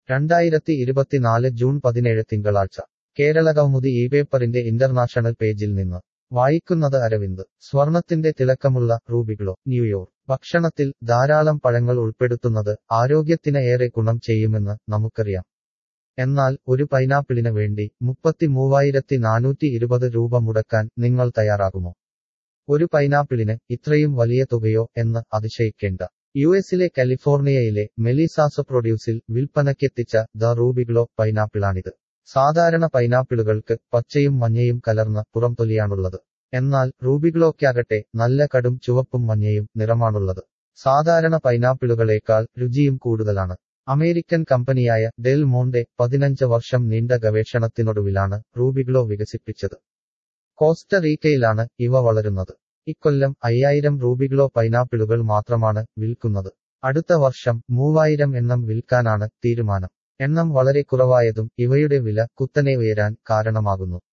രണ്ടായിരത്തി ഇരുപത്തിനാല് ജൂൺ പതിനേഴ് തിങ്കളാഴ്ച കേരളകൗമുദി ഈ പേപ്പറിന്റെ ഇന്റർനാഷണൽ പേജിൽ നിന്ന് വായിക്കുന്നത് അരവിന്ദ് സ്വർണത്തിന്റെ തിളക്കമുള്ള റൂബിഗ്ലോ ന്യൂയോർക്ക് ഭക്ഷണത്തിൽ ധാരാളം പഴങ്ങൾ ഉൾപ്പെടുത്തുന്നത് ആരോഗ്യത്തിന് ഏറെ ഗുണം ചെയ്യുമെന്ന് നമുക്കറിയാം എന്നാൽ ഒരു പൈനാപ്പിളിന് വേണ്ടി മുപ്പത്തി മൂവായിരത്തി നാനൂറ്റി ഇരുപത് രൂപ മുടക്കാൻ നിങ്ങൾ തയ്യാറാകുമോ ഒരു പൈനാപ്പിളിന് ഇത്രയും വലിയ തുകയോ എന്ന് അതിശയിക്കേണ്ട യു എസിലെ കാലിഫോർണിയയിലെ മെലിസാസ പ്രൊഡ്യൂസിൽ വിൽപ്പനയ്ക്കെത്തിച്ച ദ റൂബിഗ്ലോ പൈനാപ്പിളാണിത് സാധാരണ പൈനാപ്പിളുകൾക്ക് പച്ചയും മഞ്ഞയും കലർന്ന പുറംതൊലിയാണുള്ളത് എന്നാൽ റൂബിഗ്ലോയ്ക്കാകട്ടെ നല്ല കടും ചുവപ്പും മഞ്ഞയും നിറമാണുള്ളത് സാധാരണ പൈനാപ്പിളുകളേക്കാൾ രുചിയും കൂടുതലാണ് അമേരിക്കൻ കമ്പനിയായ ഡെൽ മോണ്ടെ പതിനഞ്ച് വർഷം നീണ്ട ഗവേഷണത്തിനൊടുവിലാണ് റൂബിഗ്ലോ വികസിപ്പിച്ചത് കോസ്റ്ററീക്കയിലാണ് ഇവ വളരുന്നത് ഇക്കൊല്ലം അയ്യായിരം റൂബിഗ്ലോ പൈനാപ്പിളുകൾ മാത്രമാണ് വിൽക്കുന്നത് അടുത്ത വർഷം മൂവായിരം എണ്ണം വിൽക്കാനാണ് തീരുമാനം എണ്ണം വളരെ കുറവായതും ഇവയുടെ വില കുത്തനെ ഉയരാൻ കാരണമാകുന്നു